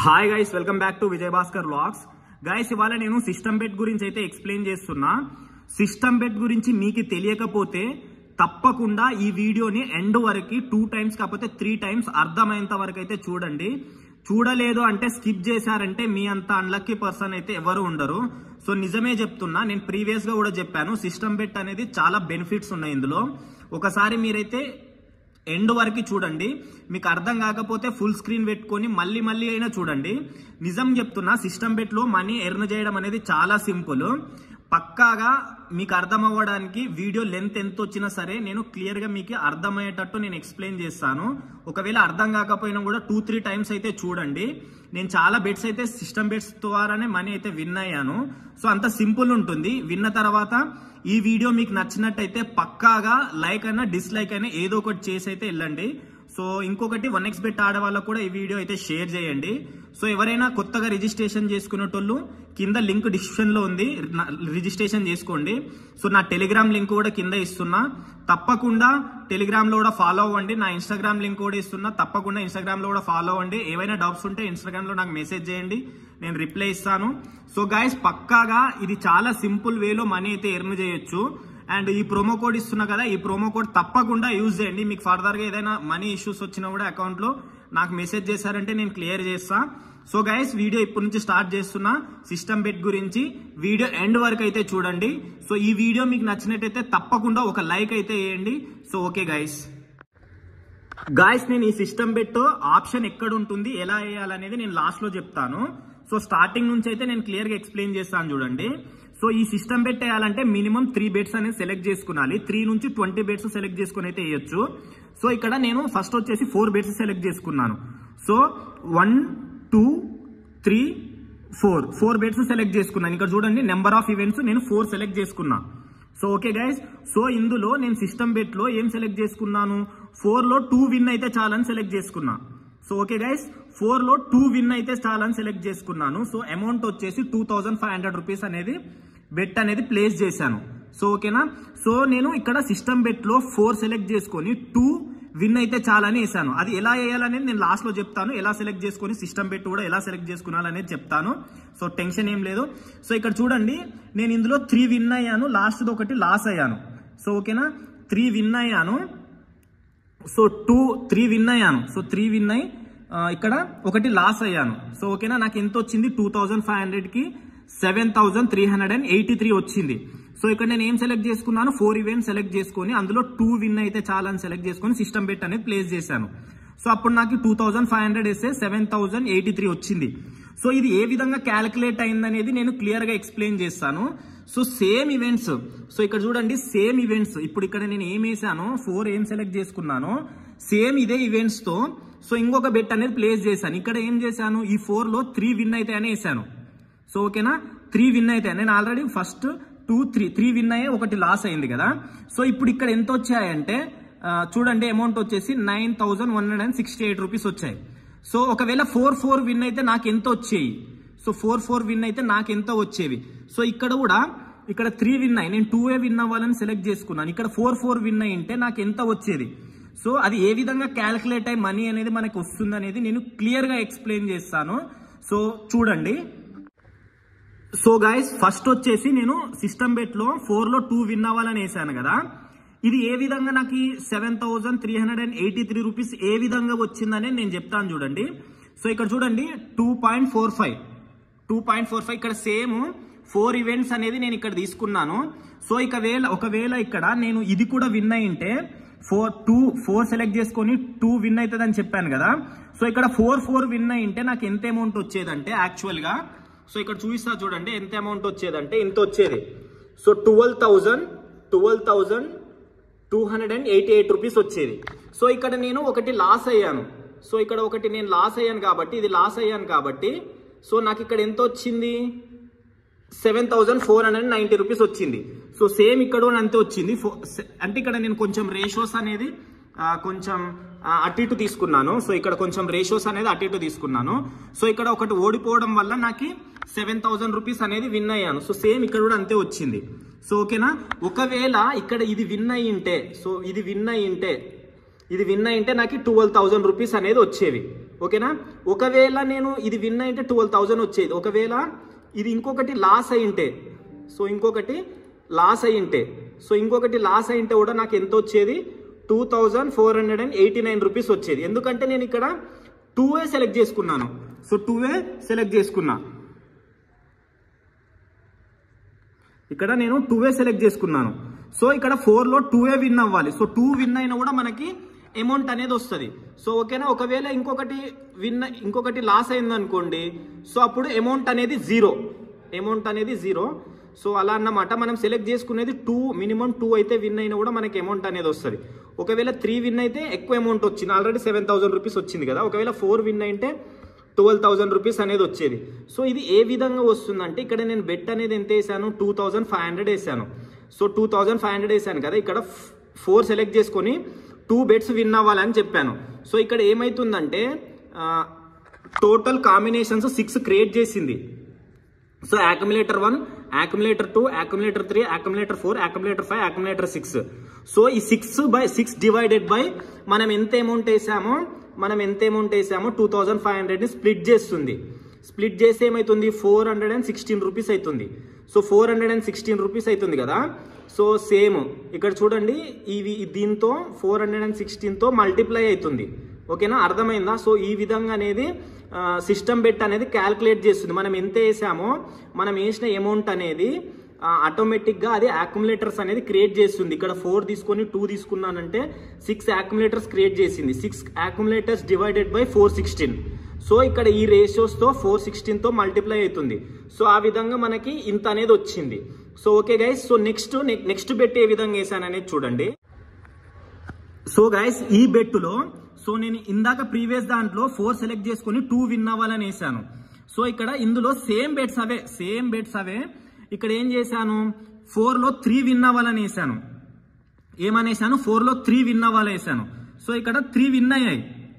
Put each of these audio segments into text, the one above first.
hi guys welcome back to Vijay Bhaskar vlogs guys ఇవాళ నేను system bet గురించి అయితే ఎక్స్ప్లెయిన్ చేస్తున్నా సిస్టమ్ బెట్ గురించి మీకు తెలియకపోతే తప్పకుండా ఈ వీడియోని ఎండ్ వరకు టూ టైమ్స్ కాకపోతే త్రీ టైమ్స్ అర్థమైనంత వరకు అయితే చూడండి చూడలేదు అంటే స్కిప్ చేశారంటే మీ అంత అన్లక్కీ పర్సన్ అయితే ఎవరు ఉండరు సో నిజమే చెప్తున్నా నేను ప్రీవియస్ గా కూడా చెప్పాను సిస్టమ్ బెట్ అనేది చాలా బెనిఫిట్స్ ఉన్నాయి ఇందులో ఒకసారి మీరైతే ఎండ్ వరకు చూడండి మీకు అర్థం కాకపోతే ఫుల్ స్క్రీన్ పెట్టుకొని మళ్ళీ మళ్ళీ అయినా చూడండి నిజం చెప్తున్నా సిస్టమ్ బెట్ లో మనీ ఎర్న్ చేయడం అనేది చాలా సింపుల్ పక్కాగా మీకు అర్థం అవ్వడానికి వీడియో లెంత్ ఎంత వచ్చినా సరే నేను క్లియర్ గా మీకు అర్థమయ్యేటట్టు నేను ఎక్స్ప్లెయిన్ చేస్తాను ఒకవేళ అర్థం కాకపోయినా కూడా టూ త్రీ టైమ్స్ అయితే చూడండి నేను చాలా బెట్స్ అయితే సిస్టమ్ బెట్స్ ద్వారానే మనీ అయితే విన్ అయ్యాను సో అంత సింపుల్ ఉంటుంది విన్న తర్వాత ఈ వీడియో మీకు నచ్చినట్టయితే పక్కాగా లైక్ అయినా డిస్లైక్ అయినా ఏదో ఒకటి చేసి అయితే వెళ్ళండి సో ఇంకొకటి వన్ ఎక్స్ బెట్ ఆడే వాళ్ళకు కూడా ఈ వీడియో అయితే షేర్ చేయండి సో ఎవరైనా కొత్తగా రిజిస్ట్రేషన్ చేసుకునేటోళ్ళు కింద లింక్ డిస్క్రిప్షన్ లో ఉంది నా- రిజిస్ట్రేషన్ చేసుకోండి సో నా టెలిగ్రామ్ లింక్ కూడా కింద ఇస్తున్నా తప్పకుండా టెలిగ్రామ్ లో కూడా ఫాలో అవ్వండి నా ఇన్స్టాగ్రామ్ లింక్ కూడా ఇస్తున్నా తప్పకుండా ఇన్స్టాగ్రామ్ లో కూడా ఫాలో అవ్వండి ఏవైనా డౌట్స్ ఉంటే ఇన్స్టాగ్రామ్ లో నాకు మెసేజ్ చేయండి నేను రిప్లై ఇస్తాను సో గైస్ పక్కాగా ఇది చాలా సింపుల్ వేలో మనీ అయితే ఎర్న్ చేయొచ్చు అండ్ ఈ ప్రోమో కోడ్ ఇస్తున్నా కదా ఈ ప్రోమో కోడ్ తప్పకుండా యూజ్ చేయండి మీకు ఫర్దర్ గా ఏదైనా మనీ ఇష్యూస్ వచ్చినా కూడా అకౌంట్ లో నాకు మెసేజ్ చేశారంటే నేను క్లియర్ చేస్తా సో గైస్ వీడియో ఇప్పటి నుంచి స్టార్ట్ చేస్తున్నా సిస్టమ్ బెట్ గురించి వీడియో ఎండ్ వరకు అయితే చూడండి సో ఈ వీడియో మీకు నచ్చినట్టయితే తప్పకుండా ఒక లైక్ అయితే వేయండి సో ఓకే గైస్ గాయస్ నేను ఈ సిస్టమ్ బెట్ ఆప్షన్ ఎక్కడ ఉంటుంది ఎలా వేయాలనేది నేను లాస్ట్ లో చెప్తాను సో స్టార్టింగ్ నుంచి అయితే నేను క్లియర్ గా ఎక్స్ప్లెయిన్ చేస్తాను చూడండి సో ఈ సిస్టమ్ బెట్ వేయాలంటే మినిమం త్రీ బెట్స్ అనేది సెలెక్ట్ చేసుకున్నాలి త్రీ నుంచి ట్వంటీ బెట్స్ సెలెక్ట్ చేసుకుని అయితే వేయొచ్చు సో ఇక్కడ నేను ఫస్ట్ వచ్చేసి ఫోర్ బెట్స్ సెలెక్ట్ చేసుకున్నాను so one two three four four bets select చేసుకున్నాను ఇక్కడ చూడండి నెంబర్ ఆఫ్ ఈవెంట్స్ నేను ఫోర్ సెలెక్ట్ చేసుకున్నా సో ఓకే గైస్ సో ఇందులో నేను సిస్టమ్ బెట్ లో ఏం సెలెక్ట్ చేసుకున్నాను ఫోర్ లో టూ విన్ అయితే చాలని సెలెక్ట్ చేసుకున్నా సో ఓకే గైస్ ఫోర్ లో టూ విన్ అయితే చాలని సెలెక్ట్ చేసుకున్నాను సో అమౌంట్ వచ్చేసి two thousand five hundred rupees అనేది బెట్ అనేది ప్లేస్ చేశాను సో ఓకేనా సో నేను ఇక్కడ సిస్టమ్ బెట్ లో ఫోర్ సెలెక్ట్ చేసుకొని టూ విన్ అయితే చాలని వేసాను అది ఎలా వేయాలనేది నేను లాస్ట్ లో చెప్తాను ఎలా సెలెక్ట్ చేసుకొని సిస్టమ్ బెట్ కూడా ఎలా సెలెక్ట్ చేసుకున్నాలనేది చెప్తాను సో టెన్షన్ ఏం లేదు సో ఇక్కడ చూడండి నేను ఇందులో త్రీ విన్ అయ్యాను లాస్ట్ ఒకటి లాస్ అయ్యాను సో ఓకేనా త్రీ విన్ అయ్యాను సో టూ త్రీ విన్ అయ్యాను సో త్రీ విన్ అయ్యి ఆ, ఇక్కడ ఒకటి లాస్ అయ్యాను సో ఓకేనా నాకు ఎంత వచ్చింది టూ థౌజండ్ ఫైవ్ హండ్రెడ్ కి seven thousand three hundred and eighty three వచ్చింది సో ఇక్కడ నేను ఏం సెలెక్ట్ చేసుకున్నాను ఫోర్ ఈవెంట్ సెలెక్ట్ చేసుకొని అందులో టూ విన్ అయితే చాలా అని సెలెక్ట్ చేసుకొని సిస్టమ్ బెట్ అనేది ప్లేస్ చేశాను సో అప్పుడు నాకు టూ థౌసండ్ ఫైవ్ హండ్రెడ్ వేస్తే సెవెన్ థౌసండ్ ఎయిటీ త్రీ వచ్చింది సో ఇది ఏ విధంగా క్యాలిక్యులేట్ అయిందనేది నేను క్లియర్ గా ఎక్స్ప్లెయిన్ చేస్తాను సో సేమ్ ఈవెంట్స్ సో ఇక్కడ చూడండి సేమ్ ఈవెంట్స్ ఇప్పుడు ఇక్కడ నేను ఏం వేసాను ఫోర్ ఏం సెలెక్ట్ చేసుకున్నాను సేమ్ ఇదే ఈవెంట్స్ తో సో ఇంకొక బెట్ అనేది ప్లేస్ చేశాను ఇక్కడ ఏం చేశాను ఈ ఫోర్ లో త్రీ విన్ అయితే అని వేసాను సో ఓకేనా త్రీ విన్ అయితే నేను already first two three three win అయ్యే ఒకటి లాస్ అయింది కదా సో ఇప్పుడు ఇక్కడ ఎంత వచ్చాయంటే ఆ, చూడండి అమౌంట్ వచ్చేసి nine thousand one hundred and sixty eight rupees వచ్చాయి సో ఒకవేళ ఫోర్ ఫోర్ విన్ అయితే నాకు ఎంత వచ్చేవి సో ఫోర్ ఫోర్ విన్ అయితే నాకు ఎంత వచ్చేవి సో ఇక్కడ కూడా ఇక్కడ త్రీ విన్ అయ్యి నేను టూ ఏ విన్ అవ్వాలని సెలెక్ట్ చేసుకున్నాను ఇక్కడ ఫోర్ ఫోర్ విన్ అయ్యి ఉంటే నాకు ఎంత వచ్చేది సో అది ఏ విధంగా క్యాలిక్యులేట్ అయ్యి మనీ అనేది మనకు వస్తుంది అనేది నేను క్లియర్ గా ఎక్స్ప్లెయిన్ చేస్తాను సో చూడండి సో గైస్ ఫస్ట్ వచ్చేసి నేను సిస్టమ్ బెట్ లో ఫోర్ లో టూ విన్ అవ్వాలని వేసాను కదా ఇది ఏ విధంగా నాకు seven thousand three hundred and eighty three rupees ఏ విధంగా వచ్చిందని నేను చెప్తాను చూడండి సో ఇక్కడ చూడండి two point four five two point four five ఇక్కడ సేమ్ ఫోర్ ఈవెంట్స్ అనేది నేను ఇక్కడ తీసుకున్నాను సో ఇక వేళ ఒకవేళ ఇక్కడ నేను ఇది కూడా విన్ అయి ఉంటే ఫోర్ టూ ఫోర్ సెలెక్ట్ చేసుకొని టూ విన్ అవుతుందని చెప్పాను కదా సో ఇక్కడ ఫోర్ ఫోర్ విన్ అయి ఉంటే నాకు ఎంత అమౌంట్ వచ్చేదంటే యాక్చువల్ గా సో ఇక్కడ చూపిస్తా చూడండి ఎంత అమౌంట్ వచ్చేదంటే ఇంత వచ్చేది so twelve thousand twelve thousand two hundred and eighty eight rupees వచ్చేది సో ఇక్కడ నేను ఒకటి లాస్ అయ్యాను సో ఇక్కడ ఒకటి నేను లాస్ అయ్యాను కాబట్టి ఇది లాస్ అయ్యాను కాబట్టి సో నాకు ఇక్కడ ఎంత వచ్చింది seven thousand four hundred ninety rupees వచ్చింది సో సేమ్ ఇక్కడ కూడా అంతే వచ్చింది ఫో- సె- అంటే ఇక్కడ నేను కొంచెం రేషోస్ అనేది ఆ, కొంచెం ఆ, అటు ఇటు తీసుకున్నాను సో ఇక్కడ కొంచెం రేషోస్ అనేది అటు ఇటు తీసుకున్నాను సో ఇక్కడ ఒకటి ఓడిపోవడం వల్ల నాకు సెవెన్ థౌసండ్ రూపీస్ అనేది విన్ అయ్యాను సో సేమ్ ఇక్కడ కూడా అంతే వచ్చింది సో ఓకేనా ఒకవేళ ఇక్కడ ఇది విన్ అయ్యి ఉంటే సో ఇది విన్ అయ్యి ఉంటే ఇది విన్ అయ్యి ఉంటే నాకు ట్వెల్వ్ థౌసండ్ రూపీస్ అనేది వచ్చేవి ఓకేనా ఒకవేళ నేను ఇది విన్ అయితే ట్వెల్వ్ థౌజండ్ వచ్చేది ఒకవేళ ఇది ఇంకొకటి లాస్ అయింటే సో ఇంకొకటి లాస్ అయింటే సో ఇంకొకటి లాస్ అయింటే కూడా నాకు ఎంత వచ్చేది two thousand four hundred and eighty nine rupees వచ్చేది ఎందుకంటే నేను ఇక్కడ టూ ఏ సెలెక్ట్ చేసుకున్నాను సో టూ ఏ సెలెక్ట్ చేసుకున్నా ఇక్కడ నేను టూ ఏ సెలెక్ట్ చేసుకున్నాను సో ఇక్కడ ఫోర్లో టూ ఏ విన్ అవ్వాలి సో టూ విన్ అయినా కూడా మనకి అమౌంట్ అనేది వస్తుంది సో ఓకేనా ఒకవేళ ఇంకొకటి విన్ ఇంకొకటి లాస్ అయింది అనుకోండి సో అప్పుడు అమౌంట్ అనేది జీరో అమౌంట్ అనేది జీరో సో అలా అన్నమాట మనం సెలెక్ట్ చేసుకునేది టూ మినిమం టూ అయితే విన్ అయినా కూడా మనకి అమౌంట్ అనేది వస్తుంది ఒకవేళ త్రీ విన్ అయితే ఎక్కువ అమౌంట్ వచ్చింది ఆల్రెడీ సెవెన్ థౌసండ్ రూపీస్ వచ్చింది కదా ఒకవేళ ఫోర్ విన్ అయితే ట్వెల్వ్ థౌసండ్ రూపీస్ అనేది వచ్చేది సో ఇది ఏ విధంగా వస్తుందంటే ఇక్కడ నేను బెట్ అనేది ఎంత వేసాను టూ థౌసండ్ ఫైవ్ హండ్రెడ్ వేసాను so two thousand five hundred వేసాను కదా ఇక్కడ ఫోర్ సెలెక్ట్ చేసుకొని టూ బెట్స్ విన్ అవ్వాలని చెప్పాను సో ఇక్కడ ఏమైతుందంటే టోటల్ కాంబినేషన్స్ సిక్స్ క్రియేట్ చేసింది so accumulator one accumulator two accumulator three accumulator four accumulator five accumulator six so ఈ six by six divided by మనం ఎంత అమౌంట్ వేసామో మనం ఎంత అమౌంట్ వేసామో టూ థౌజండ్ ఫైవ్ హండ్రెడ్ని స్ప్లిట్ చేస్తుంది స్ప్లిట్ చేస్తే ఏమవుతుంది four hundred and sixteen rupees అవుతుంది so four hundred and sixteen rupees అవుతుంది కదా సో సేమ్ ఇక్కడ చూడండి ఇవి దీంతో ఫోర్ హండ్రెడ్ అండ్ సిక్స్టీన్తో మల్టిప్లై అవుతుంది ఓకేనా అర్థమైందా సో ఈ విధంగా అనేది సిస్టమ్ బెట్ అనేది క్యాల్కులేట్ చేస్తుంది మనం ఎంత వేసామో మనం వేసిన అమౌంట్ అనేది ఆటోమేటిక్గా అది అక్యుములేటర్స్ అనేది క్రియేట్ చేస్తుంది ఇక్కడ ఫోర్ తీసుకొని టూ తీసుకున్నానంటే సిక్స్ అక్యుములేటర్స్ క్రియేట్ చేసింది six accumulators divided by four sixteen so ఇక్కడ ఈ రేషియోస్తో ఫోర్ సిక్స్టీన్తో మల్టిప్లై అవుతుంది సో ఆ విధంగా మనకి ఇంత అనేది వచ్చింది so okay guys so next next bet ఏ విధంగా వేసాను అనేది చూడండి సో గైస్ ఈ బెట్టులో సో నేను ఇందాక ప్రీవియస్ దాంట్లో ఫోర్ సెలెక్ట్ చేసుకొని టూ విన్ అవ్వాలని వేసాను సో ఇక్కడ ఇందులో సేమ్ బెట్స్ అవే సేమ్ బెట్స్ అవే ఇక్కడ ఏం చేశాను ఫోర్లో త్రీ విన్ అవ్వాలని వేసాను ఏమనేసాను ఫోర్లో త్రీ విన్ అవ్వాలని వేసాను సో ఇక్కడ త్రీ విన్ అయ్యాయి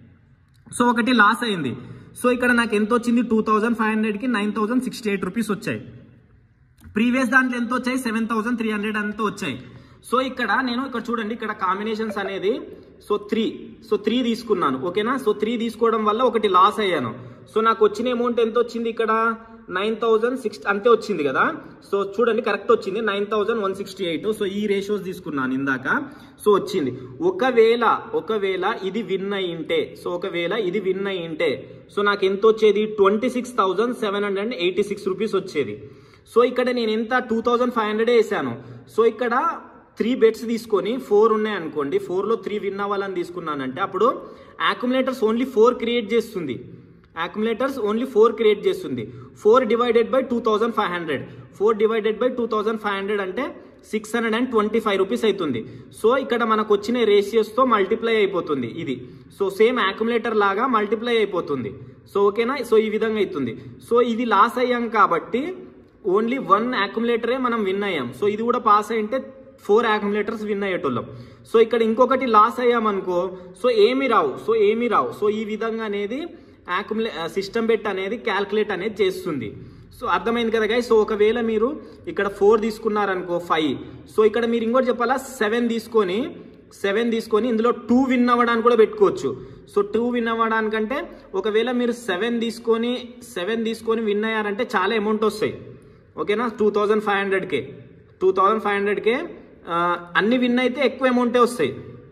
సో ఒకటి లాస్ అయింది సో ఇక్కడ నాకు ఎంత వచ్చింది టూ థౌజండ్ ఫైవ్ హండ్రెడ్కి nine thousand sixty eight rupees వచ్చాయి ప్రీవియస్ దాంట్లో ఎంత వచ్చాయి సెవెన్ థౌసండ్ త్రీ హండ్రెడ్ అంతా వచ్చాయి సో ఇక్కడ నేను ఇక్కడ చూడండి ఇక్కడ కాంబినేషన్స్ అనేది సో త్రీ సో త్రీ తీసుకున్నాను ఓకేనా సో త్రీ తీసుకోవడం వల్ల ఒకటి లాస్ అయ్యాను సో నాకు వచ్చిన అమౌంట్ ఎంత వచ్చింది ఇక్కడ నైన్ థౌజండ్ సిక్స్ అంతే వచ్చింది కదా సో చూడండి కరెక్ట్ వచ్చింది nine thousand one sixty eight so ఈ రేషియోస్ తీసుకున్నాను ఇందాక సో వచ్చింది ఒకవేళ ఒకవేళ ఇది విన్ అయింటే సో ఒకవేళ ఇది విన్ అయింటే సో నాకు ఎంత వచ్చేది twenty six thousand seven hundred eighty six rupees వచ్చేది సో ఇక్కడ నేను ఎంత టూ థౌజండ్ ఫైవ్ హండ్రెడ్ వేసాను సో ఇక్కడ త్రీ బెట్స్ తీసుకొని ఫోర్ ఉన్నాయి అనుకోండి ఫోర్లో త్రీ విన్ అవ్వాలని తీసుకున్నానంటే అప్పుడు యాక్యుములేటర్స్ ఓన్లీ ఫోర్ క్రియేట్ చేస్తుంది యాక్యుములేటర్స్ ఓన్లీ ఫోర్ క్రియేట్ చేస్తుంది four divided by two thousand five hundred four divided by two thousand five hundred అంటే six hundred and twenty five rupees అవుతుంది సో ఇక్కడ మనకు వచ్చిన రేషియోస్తో మల్టిప్లై అయిపోతుంది ఇది సో సేమ్ యాక్యుములేటర్ లాగా మల్టిప్లై అయిపోతుంది సో ఓకేనా సో ఈ విధంగా అవుతుంది సో ఇది లాస్ అయ్యాం కాబట్టి ఓన్లీ వన్ యాక్యుములేటరే మనం విన్ అయ్యాం సో ఇది కూడా పాస్ అయింటే ఫోర్ యాక్యుములేటర్స్ విన్ అయ్యేటోళ్ళం సో ఇక్కడ ఇంకొకటి లాస్ అయ్యామనుకో సో ఏమి రావు సో ఏమి రావు సో ఈ విధంగా అనేది యాక్యుములే సిస్టమ్ బెట్ అనేది క్యాల్కులేట్ అనేది చేస్తుంది సో అర్థమైంది కదా గై సో ఒకవేళ మీరు ఇక్కడ ఫోర్ తీసుకున్నారనుకో ఫైవ్ సో ఇక్కడ మీరు ఇంకోటి చెప్పాలా సెవెన్ తీసుకొని సెవెన్ తీసుకొని ఇందులో టూ విన్ అవ్వడానికి కూడా పెట్టుకోవచ్చు సో టూ విన్ అవ్వడానికంటే ఒకవేళ మీరు సెవెన్ తీసుకొని సెవెన్ తీసుకొని విన్ అయ్యారంటే చాలా అమౌంట్ వస్తాయి ఓకేనా టూ థౌజండ్ ఫైవ్ హండ్రెడ్కే టూ థౌజండ్ ఫైవ్ హండ్రెడ్కే అన్ని విన్ అయితే ఎక్కువ అమౌంటే వస్తాయి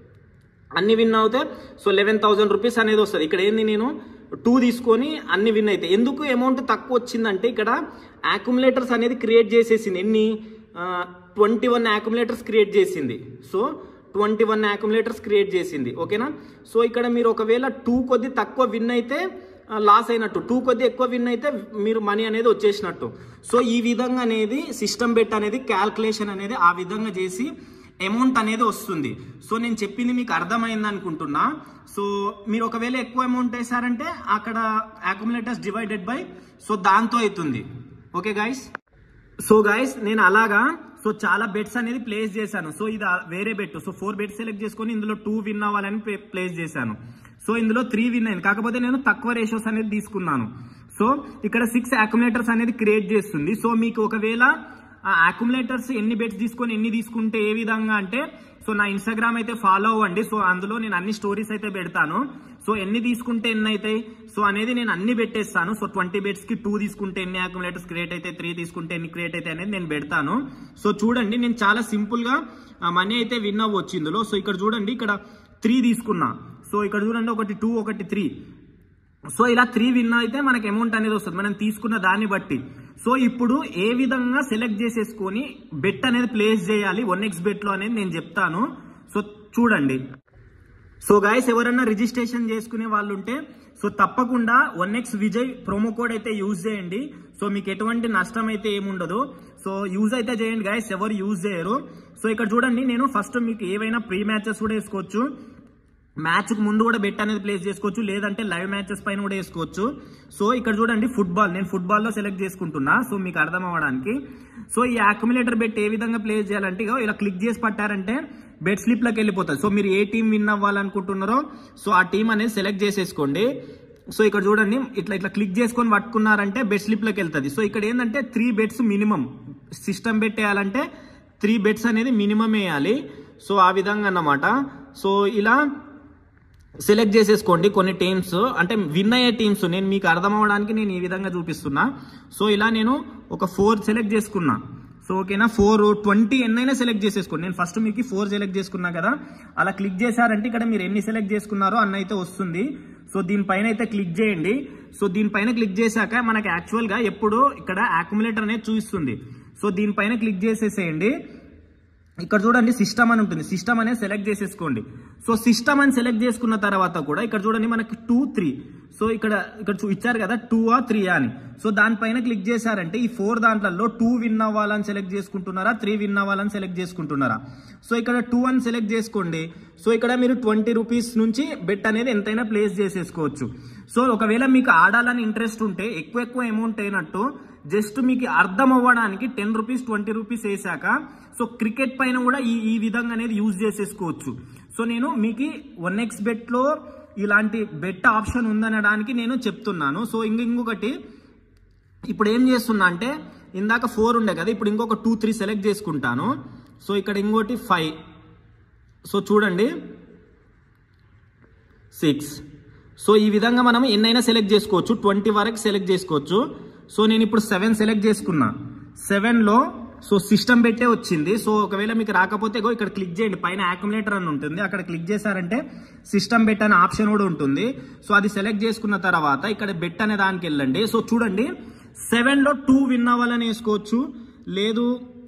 అన్ని విన్ అవుతే సో లెవెన్ థౌసండ్ రూపీస్ అనేది వస్తుంది ఇక్కడ ఏంది నేను టూ తీసుకొని అన్ని విన్ అయితే ఎందుకు అమౌంట్ తక్కువ వచ్చిందంటే ఇక్కడ యాక్యుములేటర్స్ అనేది క్రియేట్ చేసేసింది ఎన్ని ట్వంటీ వన్ యాక్యుములేటర్స్ క్రియేట్ చేసింది so twenty one accumulators create చేసింది ఓకేనా సో ఇక్కడ మీరు ఒకవేళ టూ కొద్ది తక్కువ విన్ అయితే లాస్ అయినట్టు టూ కొద్ది ఎక్కువ విన్ అయితే మీరు మనీ అనేది వచ్చేసినట్టు సో ఈ విధంగా అనేది సిస్టమ్ బెట్ అనేది క్యాల్కులేషన్ అనేది ఆ విధంగా చేసి అమౌంట్ అనేది వస్తుంది సో నేను చెప్పింది మీకు అర్థమైంది అనుకుంటున్నా సో మీరు ఒకవేళ ఎక్కువ అమౌంట్ వేసారంటే అక్కడ అక్యుములేటర్స్ డివైడెడ్ బై సో దాంతో అవుతుంది ఓకే గైస్ సో గైస్ నేను అలాగా సో చాలా బెట్స్ అనేది ప్లేస్ చేశాను సో ఇది వేరే bet so four bets select చేసుకొని ఇందులో టూ విన్ అవ్వాలని ప్లేస్ చేశాను సో ఇందులో త్రీ విన్ అయింది కాకపోతే నేను తక్కువ రేషియోస్ అనేది తీసుకున్నాను సో ఇక్కడ సిక్స్ అక్యుములేటర్స్ అనేది క్రియేట్ చేస్తుంది సో మీకు ఒకవేళ ఆ అక్యుములేటర్స్ ఎన్ని బెట్స్ తీసుకొని ఎన్ని తీసుకుంటే ఏ విధంగా అంటే సో నా ఇన్స్టాగ్రామ్ అయితే ఫాలో అవ్వండి సో అందులో నేను అన్ని స్టోరీస్ అయితే పెడతాను సో ఎన్ని తీసుకుంటే ఎన్ని అవుతాయి సో అనేది నేను అన్ని పెట్టేస్తాను సో ట్వంటీ బెట్స్ కి టూ తీసుకుంటే ఎన్ని అక్యుములేటర్స్ క్రియేట్ అయితే త్రీ తీసుకుంటే ఎన్ని క్రియేట్ అయితే అనేది నేను పెడతాను సో చూడండి నేను చాలా సింపుల్ గా మనీ అయితే విన్ అవ్వచ్చు ఇందులో సో ఇక్కడ చూడండి ఇక్కడ త్రీ తీసుకున్నా సో ఇక్కడ చూడండి ఒకటి టూ ఒకటి త్రీ సో ఇలా త్రీ విన్ అయితే మనకి అమౌంట్ అనేది వస్తుంది మనం తీసుకున్న దాన్ని బట్టి సో ఇప్పుడు ఏ విధంగా సెలెక్ట్ చేసేసుకొని బెట్ అనేది ప్లేస్ చేయాలి వన్ ఎక్స్ బెట్ లో అనేది నేను చెప్తాను సో చూడండి సో గాయస్ ఎవరన్నా రిజిస్ట్రేషన్ చేసుకునే వాళ్ళు ఉంటే సో తప్పకుండా one X Vijay promo code అయితే యూజ్ చేయండి సో మీకు ఎటువంటి నష్టం అయితే ఏముండదు సో యూజ్ అయితే చేయండి గాయస్ ఎవరు యూజ్ చేయరు సో ఇక్కడ చూడండి నేను ఫస్ట్ మీకు ఏవైనా ప్రీ మ్యాచెస్ కూడా వేసుకోవచ్చు మ్యాచ్ కు ముందు కూడా బెట్ అనేది ప్లేస్ చేసుకోవచ్చు లేదంటే లైవ్ మ్యాచెస్ పైన కూడా వేసుకోవచ్చు సో ఇక్కడ చూడండి ఫుట్బాల్ నేను ఫుట్బాల్ లో సెలెక్ట్ చేసుకుంటున్నా సో మీకు అర్థం అవ్వడానికి సో ఈ అక్యుములేటర్ బెట్ ఏ విధంగా ప్లేస్ చేయాలంటే ఇగో ఇలా క్లిక్ చేసి పట్టారంటే బెట్ స్లిప్ లోకి వెళ్ళిపోతుంది సో మీరు ఏ టీం విన్ అవ్వాలనుకుంటున్నారో సో ఆ టీం అనేది సెలెక్ట్ చేసేసుకోండి సో ఇక్కడ చూడండి ఇట్లా ఇట్లా క్లిక్ చేసుకొని పట్టుకున్నారంటే బెట్ స్లిప్ లోకి వెళ్తుంది సో ఇక్కడ ఏంటంటే three bets minimum system bet వేయాలంటే త్రీ బెట్స్ అనేది మినిమం వేయాలి సో ఆ విధంగా అన్నమాట సో ఇలా సెలెక్ట్ చేసేసుకోండి కొన్ని టీమ్స్ అంటే విన్ అయ్యే టీమ్స్ నేను మీకు అర్థం అవ్వడానికి నేను ఈ విధంగా చూపిస్తున్నా సో ఇలా నేను ఒక ఫోర్ సెలెక్ట్ చేసుకున్నా సో ఓకేనా ఫోర్ ట్వంటీ ఎన్నైనా సెలెక్ట్ చేసేసుకోండి నేను ఫస్ట్ మీకు ఫోర్ సెలెక్ట్ చేసుకున్నా కదా అలా క్లిక్ చేశారంటే ఇక్కడ మీరు ఎన్ని సెలెక్ట్ చేసుకున్నారో అన్న అయితే వస్తుంది సో దీనిపైన అయితే క్లిక్ చేయండి సో దీనిపైన క్లిక్ చేశాక మనకి యాక్చువల్గా ఎప్పుడు ఇక్కడ అక్యుములేటర్ అనేది చూపిస్తుంది సో దీనిపైన క్లిక్ చేసేసేయండి ఇక్కడ చూడండి సిస్టమ్ అని ఉంటుంది సిస్టమ్ అనేది సెలెక్ట్ చేసేసుకోండి సో సిస్టమ్ అని సెలెక్ట్ చేసుకున్న తర్వాత కూడా ఇక్కడ చూడండి మనకి టూ త్రీ సో ఇక్కడ ఇక్కడ చూ- ఇచ్చారు కదా టూ ఆ త్రీ అని సో దానిపైన క్లిక్ చేశారంటే ఈ ఫోర్ దాంట్లలో టూ విన్ అవ్వాలని సెలెక్ట్ చేసుకుంటున్నారా త్రీ విన్ అవ్వాలని సెలెక్ట్ చేసుకుంటున్నారా సో ఇక్కడ టూ అని సెలెక్ట్ చేసుకోండి సో ఇక్కడ మీరు ట్వంటీ రూపీస్ నుంచి బెట్ అనేది ఎంతైనా ప్లేస్ చేసేసుకోవచ్చు సో ఒకవేళ మీకు ఆడాలని ఇంట్రెస్ట్ ఉంటే ఎక్కువ ఎక్కువ అమౌంట్ అయినట్టు జస్ట్ మీకు అర్థం అవ్వడానికి టెన్ రూపీస్ ట్వంటీ రూపీస్ వేసాక సో క్రికెట్ పైన కూడా ఈ ఈ విధంగా అనేది యూజ్ చేసేసుకోవచ్చు సో నేను మీకు వన్ ఎక్స్ బెట్లో ఇలాంటి బెట్ ఆప్షన్ ఉందనడానికి నేను చెప్తున్నాను సో ఇంక ఇంకొకటి ఇప్పుడు ఏం చేస్తున్నా అంటే ఇందాక ఫోర్ ఉండే కదా ఇప్పుడు ఇంకొక టూ త్రీ సెలెక్ట్ చేసుకుంటాను సో ఇక్కడ ఇంకోటి ఫైవ్ సో చూడండి సిక్స్ సో ఈ విధంగా మనం ఎన్నైనా సెలెక్ట్ చేసుకోవచ్చు ట్వంటీ వరకు సెలెక్ట్ చేసుకోవచ్చు సో నేను ఇప్పుడు సెవెన్ సెలెక్ట్ చేసుకున్నా సెవెన్లో సో సిస్టమ్ పెట్టే వచ్చింది సో ఒకవేళ మీకు రాకపోతే ఇగో ఇక్కడ క్లిక్ చేయండి పైన అక్యుములేటర్ అని ఉంటుంది అక్కడ క్లిక్ చేశారంటే సిస్టమ్ బెట్ అనే ఆప్షన్ కూడా ఉంటుంది సో అది సెలెక్ట్ చేసుకున్న తర్వాత ఇక్కడ బెట్ అనే దానికి వెళ్ళండి సో చూడండి సెవెన్లో టూ విన్ అవ్వాలని వేసుకోవచ్చు లేదు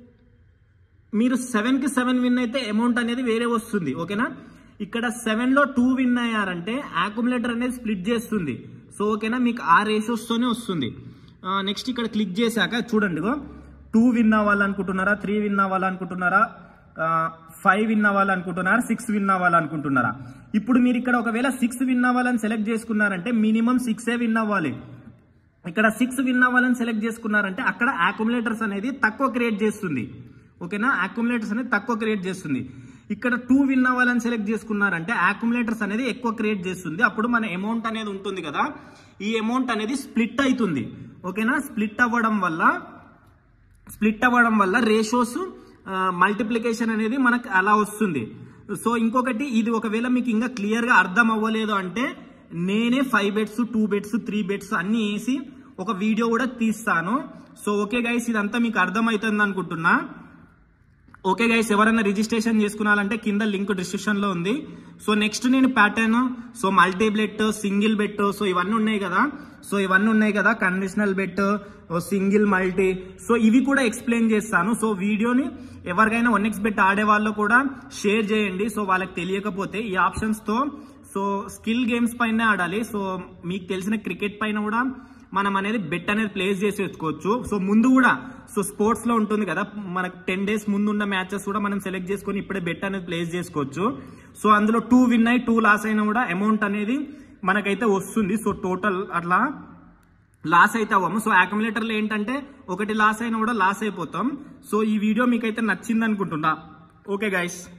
మీరు సెవెన్ కి సెవెన్ విన్ అయితే అమౌంట్ అనేది వేరే వస్తుంది ఓకేనా ఇక్కడ సెవెన్ లో టూ విన్ అయ్యారంటే అక్యుములేటర్ అనేది స్ప్లిట్ చేస్తుంది సో ఓకేనా మీకు ఆ రేషియోస్ తోనే వస్తుంది నెక్స్ట్ ఇక్కడ క్లిక్ చేశాక చూడండి టూ విన్ అవ్వాలనుకుంటున్నారా త్రీ విన్ అవ్వాలనుకుంటున్నారా ఫైవ్ విన్ అవ్వాలనుకుంటున్నారా సిక్స్ విన్ అవ్వాలనుకుంటున్నారా ఇప్పుడు మీరు ఇక్కడ ఒకవేళ సిక్స్ విన్ అవ్వాలని సెలెక్ట్ చేసుకున్నారంటే మినిమం సిక్సే విన్ అవ్వాలి ఇక్కడ సిక్స్ విన్ అవ్వాలని సెలెక్ట్ చేసుకున్నారంటే అక్కడ అక్యుములేటర్స్ అనేది తక్కువ క్రియేట్ చేస్తుంది ఓకేనా అక్యుములేటర్స్ అనేది తక్కువ క్రియేట్ చేస్తుంది ఇక్కడ టూ విన్ అవ్వాలని సెలెక్ట్ చేసుకున్నారంటే అక్యుములేటర్స్ అనేది ఎక్కువ క్రియేట్ చేస్తుంది అప్పుడు మన అమౌంట్ అనేది ఉంటుంది కదా ఈ అమౌంట్ అనేది స్ప్లిట్ అవుతుంది ఓకేనా స్ప్లిట్ అవ్వడం వల్ల స్ప్లిట్ అవ్వడం వల్ల రేషియోస్ మల్టిప్లికేషన్ అనేది మనకు అలా వస్తుంది సో ఇంకొకటి ఇది ఒకవేళ మీకు ఇంకా క్లియర్గా అర్థం అవ్వలేదు అంటే నేనే five bets two bets three bets అన్ని వేసి ఒక వీడియో కూడా తీస్తాను సో ఓకే గైస్ ఇదంతా మీకు అర్థమవుతుంది అనుకుంటున్నా ఓకే గైస్ ఎవరైనా రిజిస్ట్రేషన్ చేసుకున్నారంటే కింద లింక్ డిస్క్రిప్షన్ లో ఉంది సో నెక్స్ట్ నేను pattern so multi bet single bet so ఇవన్నీ ఉన్నాయి కదా సో ఇవన్నీ ఉన్నాయి కదా conditional bet single multi so ఇవి కూడా ఎక్స్ప్లెయిన్ చేస్తాను సో వీడియోని ఎవరికైనా వన్ ఎక్స్ బెట్ ఆడే వాళ్ళు కూడా షేర్ చేయండి సో వాళ్ళకి తెలియకపోతే ఈ ఆప్షన్స్ తో సో స్కిల్ గేమ్స్ పైన ఆడాలి సో మీకు తెలిసిన క్రికెట్ పైన కూడా మనం అనేది బెట్ అనేది ప్లేస్ చేసేసుకోవచ్చు సో ముందు కూడా సో స్పోర్ట్స్ లో ఉంటుంది కదా మనకు టెన్ డేస్ ముందు ఉన్న మ్యాచెస్ కూడా మనం సెలెక్ట్ చేసుకొని ఇప్పుడే బెట్ అనేది ప్లేస్ చేసుకోవచ్చు సో అందులో టూ విన్ అయి టూ లాస్ అయినా కూడా అమౌంట్ అనేది మనకైతే వస్తుంది సో టోటల్ అట్లా లాస్ అయితే అవ్వము సో అక్యుములేటర్లో ఏంటంటే ఒకటి లాస్ అయినా కూడా లాస్ అయిపోతాం సో ఈ వీడియో మీకైతే నచ్చింది అనుకుంటున్నా ఓకే గైస్